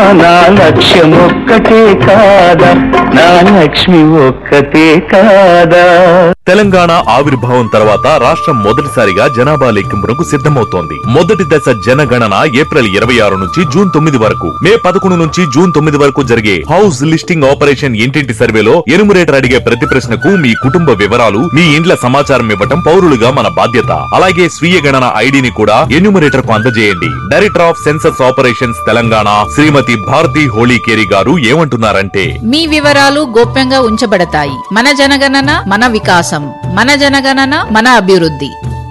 నా లక్ష్యం ఒక్కటే కాదా నా లక్ష్మి ఒక్కతే కాదా తెలంగాణ ఆవిర్భావం తర్వాత రాష్ట్రం మొదటిసారిగా జనాభా లెక్కింపునకు సిద్ధమవుతోంది మొదటి దశ జనగణన ఏప్రిల్ ఇరవై ఆరు నుంచి జూన్ తొమ్మిది వరకు మే పదకొండు నుంచి జూన్ తొమ్మిది వరకు జరిగే హౌస్ లిస్టింగ్ ఆపరేషన్ ఇంటింటి సర్వేలో ఎనుమరేటర్ అడిగే ప్రతి ప్రశ్నకు మీ కుటుంబ వివరాలు మీ ఇండ్ల సమాచారం ఇవ్వటం పౌరులుగా మన బాధ్యత అలాగే స్వీయ గణన ఐడిని కూడా ఎన్యూమరేటర్ కు అందజేయండి director of census operations Telangana Shrimati Bharati Holikeri garu ఏమంటున్నారంటే మీ వివరాలు గోప్యంగా ఉంచబడతాయి మన జనగణన మన వికాసం మన జనగణన మన అభివృద్ధి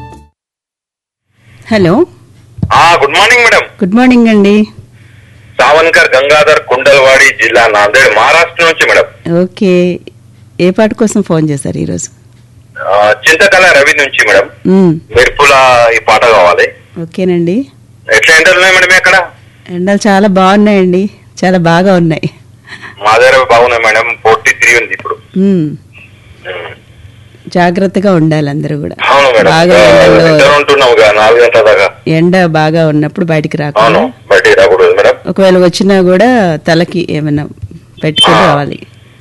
hello good morning madam good morning అండి సావన్కర్ గంగాధర్ కుండల్వాడి జిల్లా నాందేడ్ మహారాష్ట్ర నుంచి మేడం ఓకే ఏ పాట కోసం ఫోన్ చేశారు ఈరోజు ఆ, చింతకళ రవి నుంచి మేడం మ్మ్. మెరుపుల ఈ పాట కావాలి ఓకేనండి ఎట్లా ఎంటర్లు ఉన్నాయి మేడం ఎక్కడ ఎండలు చాలా బాగున్నాయండి చాలా బాగా ఉన్నాయి మా దగ్గర బాగున్నాయి మేడం ఫోర్టీ త్రీ ఉంది ఇప్పుడు మ్మ్. ఉమ్. జాగ్రత్తగా ఉండాలి అందరూ కూడా అవును మేడం బాగా ఎండలో ఇద్దరు ఉంటున్నాం కదా నాలుగు గంటల దాకా ఎండ బాగా ఉన్నప్పుడు బయటికి అవును రాకుండా బయటికి రాకూడదు మేడం ఒకవేళ వచ్చినా కూడా తలకి ఏమైనా పెట్టుకుని ఆ. రావాలి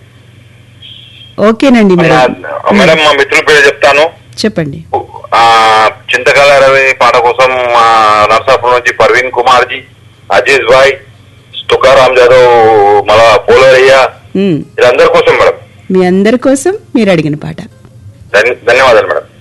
ఓకేనండి నా- మేడం మేడం మా మిత్రుల పేరు చెప్తాను చెప్పండి ఆ చింతకళ రవి పాట కోసం మా నర్సాపురం నుంచి పర్వీన్ కుమార్ జీ అజీజ్ భాయ్ తుకారాం జాదవ్ మళ్ళా పోలరయ్య మ్మ్. వీళ్ళందరి కోసం మేడం మీ అందరి కోసం మీరు అడిగిన పాట ధన్య- ధన్యవాదాలు మేడం